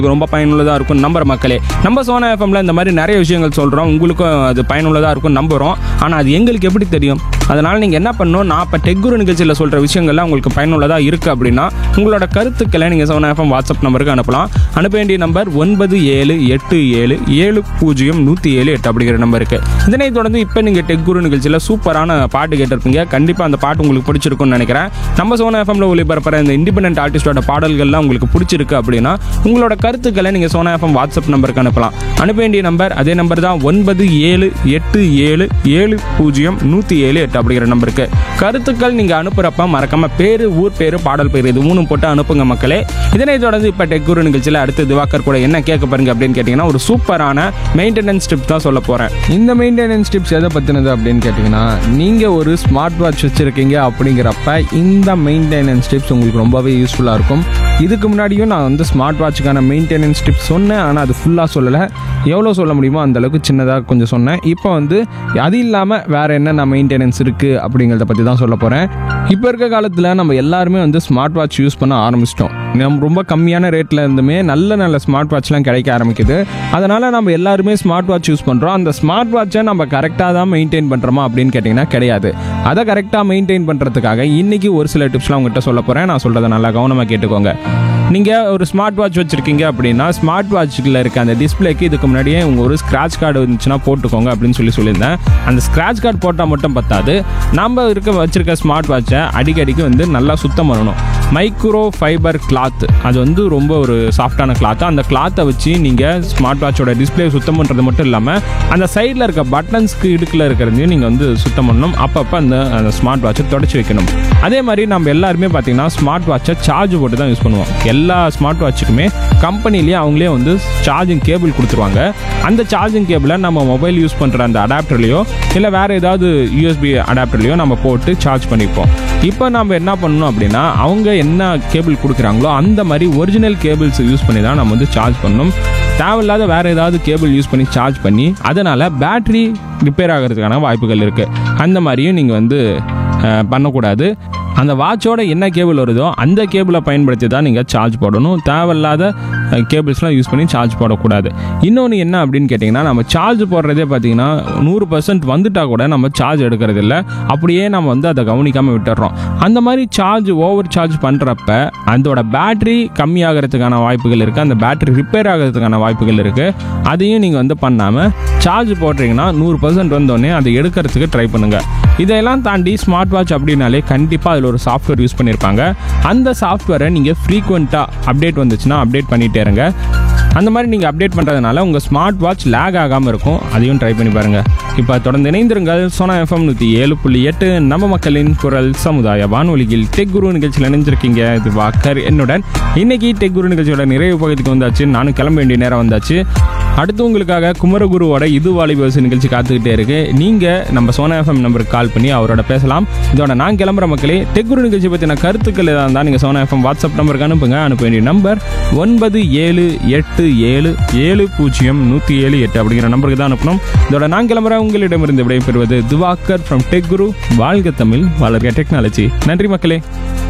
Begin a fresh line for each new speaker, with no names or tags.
ரொம்ப பயனுள்ளதாக இருக்கும் நம்புற மக்களே நம்ம சோனா எஃப்எம்ல இந்த மாதிரி நிறைய விஷயங்கள் சொல்கிறோம் உங்களுக்கும் அது பயனுள்ளதாக இருக்கும் நம்புகிறோம் ஆனால் அது எங்களுக்கு எப்படி தெரியும் அதனால் நீங்கள் என்ன பண்ணணும் நான் இப்போ டெக்குரு நிகழ்ச்சியில் சொல்கிற விஷயங்கள்லாம் உங்களுக்கு பயனுள்ளதாக இருக்குது அப்படின்னா உங்களோட கருத்துக்களை நீங்கள் சோனா எஃப்எம் வாட்ஸ்அப் நம்பருக்கு அனுப்பலாம் அனுப்ப வேண்டிய நம்பர் ஒன்பது ஏழு எட்டு ஏழு ஏழு பூஜ்ஜியம் நூற்றி ஏழு எட்டு அப்படிங்கிற நம்பருக்கு இதனைத் தொடர்ந்து இப்போ நீங்கள் டெக்குரு நிகழ்ச்சியில் சூப்பரான பாட்டு கேட்டிருப்பீங்க கண்டிப்பாக அந்த பாட்டு உங்களுக்கு பிடிச்சிருக்கும்னு நினைக்கிறேன் நம்ம சோனா எஃப்எம்ல ஒளிபரப்புற இந்த இண்டிபெண்டன்ட் ஆர்டிஸ்டோட பாடல்கள்லாம் உங்களுக்கு பிடிச்சிருக்கு அப்படின்னா உங்களோட கருத்துக்களை நீங்கள் சோனா எஃப்எம் வாட்ஸ்அப் நம்பருக்கு அனுப்பலாம் அனுப்ப வேண்டிய நம்பர் அதே நம்பர் தான் ஒன்பது ஏழு எட்டு ஏழு ஏழு பூஜ்ஜியம் நூற்றி ஏழு எட்டு அப்படிங்கிற நம்பருக்கு கருத்துக்கள் நீங்கள் அனுப்புகிறப்ப மறக்காம பேர் ஊர் பேர் பாடல் பேர் இது மூணும் போட்டு அனுப்புங்க மக்களே இதனைத் தொடர்ந்து இப்போ டெக்குரு நிகழ்ச்சியில் அடுத்து திவாகர் கூட என்ன கேட்க பாருங்க அப்படின்னு கேட்டிங்கன்னா ஒரு சூப்பரான மெயின்டெனன்ஸ் டிப் தான் சொல்ல போகிறேன்
இந்த மெயின்டெனன்ஸ் டிப்ஸ் எதை பற்றினது அப்படின்னு கேட்டிங்கன்னா நீங்கள் ஒரு ஸ்மார்ட் வாட்ச் வச்சுருக்கீங்க அப்படிங்கிறப்ப இந்த மெயின்டெனன்ஸ் டிப்ஸ் உங்களுக்கு ரொம்பவே யூஸ்ஃபுல்லாக இருக்கும் இதுக்கு முன்னாடியும் நான் வந்து ஸ்மார்ட் வாட்சுக்கான மெயின்டெனன்ஸ் டிப்ஸ் சொன்னேன் ஆனால் அது ஃபுல்லாக சொல்லலை எவ்வளோ சொல்ல முடியுமோ அந்த அளவுக்கு சின்னதாக கொஞ்சம் சொன்னேன் இப்போ வந்து அது இல்லாமல் வேறு என்னென்ன மெயின்டெனன்ஸ் இருக்குது அப்படிங்கிறத பற்றி தான் சொல்ல போகிறேன் இப்போ இருக்க காலத்தில் நம்ம எல்லாருமே வந்து ஸ்மார்ட் வாட்ச் யூஸ் பண்ண ஆரம்பிச்சிட்டோம் நம்ம ரொம்ப கம்மியான ரேட்டில் இருந்துமே நல்ல நல்ல ஸ்மார்ட் வாட்ச்லாம் கிடைக்க ஆரம்பிக்குது அதனால் நம்ம எல்லாருமே ஸ்மார்ட் வாட்ச் யூஸ் பண்ணுறோம் அந்த ஸ்மார்ட் வாட்சை நம்ம கரெக்டாக தான் மெயின்டைன் பண்ணுறோமா அப்படின்னு கேட்டிங்கன்னா கிடையாது அதை கரெக்டாக மெயின்டைன் பண்ணுறதுக்காக இன்றைக்கி ஒரு சில டிப்ஸ்லாம் உங்கள்கிட்ட சொல்ல போகிறேன் நான் சொல்கிறத நல்லா கவனமாக கேட்டுக்கோங்க நீங்கள் ஒரு ஸ்மார்ட் வாட்ச் வச்சுருக்கீங்க அப்படின்னா ஸ்மார்ட் வாட்ச்சில் இருக்க அந்த டிஸ்பிளேக்கு இதுக்கு முன்னாடியே உங்கள் ஒரு ஸ்க்ராட்ச் கார்டு இருந்துச்சுன்னா போட்டுக்கோங்க அப்படின்னு சொல்லி சொல்லியிருந்தேன் அந்த ஸ்க்ராட்ச் கார்டு போட்டால் மட்டும் பத்தாது நம்ம இருக்க வச்சுருக்க ஸ்மார்ட் வாட்சை அடிக்கடிக்கு வந்து நல்லா சுத்தம் பண்ணணும் மைக்ரோ ஃபைபர் கிளாத் அது வந்து ரொம்ப ஒரு சாஃப்டான கிளாத் அந்த கிளாத்தை வச்சு நீங்கள் ஸ்மார்ட் வாட்சோட டிஸ்பிளே சுத்தம் பண்ணுறது மட்டும் இல்லாமல் அந்த சைடில் இருக்க பட்டன்ஸ்க்கு இடுக்கில் இருக்கிறதையும் நீங்கள் வந்து சுத்தம் பண்ணணும் அப்பப்போ அந்த அந்த ஸ்மார்ட் வாட்சை தொடச்சி வைக்கணும் அதே மாதிரி நம்ம எல்லாருமே பார்த்தீங்கன்னா ஸ்மார்ட் வாட்சை சார்ஜ் போட்டு தான் யூஸ் பண்ணுவோம் எல்லா ஸ்மார்ட் வாட்சுக்குமே கம்பெனிலேயே அவங்களே வந்து சார்ஜிங் கேபிள் கொடுத்துருவாங்க அந்த சார்ஜிங் கேபிளை நம்ம மொபைல் யூஸ் பண்ணுற அந்த அடாப்டர்லையோ இல்லை வேறு ஏதாவது யூஎஸ்பி அடாப்டர்லையோ நம்ம போட்டு சார்ஜ் பண்ணிப்போம் இப்போ நம்ம என்ன பண்ணணும் அப்படின்னா அவங்க என்ன கேபிள் கொடுக்குறாங்களோ அந்த மாதிரி ஒரிஜினல் கேபிள்ஸ் யூஸ் பண்ணி தான் நம்ம வந்து சார்ஜ் பண்ணணும் தேவையில்லாத வேறு ஏதாவது கேபிள் யூஸ் பண்ணி சார்ஜ் பண்ணி அதனால் பேட்ரி ரிப்பேர் ஆகிறதுக்கான வாய்ப்புகள் இருக்குது அந்த மாதிரியும் நீங்கள் வந்து அஹ், பண்ணக்கூடாது அந்த வாட்சோட என்ன கேபிள் வருதோ அந்த கேபிளை பயன்படுத்தி தான் நீங்கள் சார்ஜ் போடணும் தேவையில்லாத கேபிள்ஸ்லாம் யூஸ் பண்ணி சார்ஜ் போடக்கூடாது இன்னொன்று என்ன அப்படின்னு கேட்டிங்கன்னா நம்ம சார்ஜ் போடுறதே பார்த்தீங்கன்னா நூறு பர்சன்ட் வந்துட்டால் கூட நம்ம சார்ஜ் எடுக்கிறது இல்லை அப்படியே நம்ம வந்து அதை கவனிக்காமல் விட்டுறோம் அந்த மாதிரி சார்ஜ் ஓவர் சார்ஜ் பண்ணுறப்ப அதோட பேட்டரி கம்மியாகிறதுக்கான வாய்ப்புகள் இருக்குது அந்த பேட்டரி ரிப்பேர் ஆகிறதுக்கான வாய்ப்புகள் இருக்குது அதையும் நீங்கள் வந்து பண்ணாமல் சார்ஜ் போடுறீங்கன்னா நூறு பர்சன்ட் வந்தோடனே அதை எடுக்கிறதுக்கு ட்ரை பண்ணுங்கள் இதையெல்லாம் தாண்டி ஸ்மார்ட் வாட்ச் அப்படின்னாலே கண்டிப்பாக அதில் ஒரு சாஃப்ட்வேர் யூஸ் பண்ணியிருப்பாங்க அந்த சாஃப்ட்வேரை நீங்கள் ஃப்ரீக்வெண்ட்டாக அப்டேட் வந்துச்சுன்னா அப்டேட் பண்ணிகிட்டே இருங்க அந்த மாதிரி நீங்கள் அப்டேட் பண்ணுறதுனால உங்கள் ஸ்மார்ட் வாட்ச் லேக் ஆகாமல் இருக்கும் அதையும் ட்ரை பண்ணி பாருங்கள் இப்போ தொடர்ந்து இணைந்திருங்கள் சோனா எஃப்எம் நூற்றி ஏழு புள்ளி எட்டு நம்ம மக்களின் குரல் சமுதாய வானொலியில் டெக் குரு நிகழ்ச்சியில் இணைஞ்சிருக்கீங்க இது வாக்கர் என்னுடன் இன்னைக்கு டெக் குரு நிகழ்ச்சியோட நிறைவு பகுதிக்கு வந்தாச்சு நானும் கிளம்ப வேண்டிய நேரம் வந்தாச்சு அடுத்து உங்களுக்காக குமரகுருவோட இது வாலிபஸ் நிகழ்ச்சி காத்துக்கிட்டே இருக்கு நீங்க நம்ம சோனா எஃப்எம் நம்பருக்கு கால் பண்ணி அவரோட பேசலாம் இதோட நான் கிளம்புற மக்களே டெக்குரு நிகழ்ச்சி பற்றின கருத்துக்கள் ஏதாவது இருந்தால் நீங்கள் சோனா எஃப்எம் வாட்ஸ்அப் நம்பருக்கு அனுப்புங்க அனுப்ப வேண்டிய நம்பர் ஒன்பது ஏழு எட்டு ஏழு ஏழு பூஜ்ஜியம் நூற்றி ஏழு எட்டு அப்படிங்கிற நம்பருக்கு தான் அனுப்பணும் இதோட நான் கிளம்புற உங்களிடமிருந்து விடைபெறுவது திவாகர் ஃப்ரம் டெக் குரு வாழ்க தமிழ் வளர்க டெக்னாலஜி நன்றி மக்களே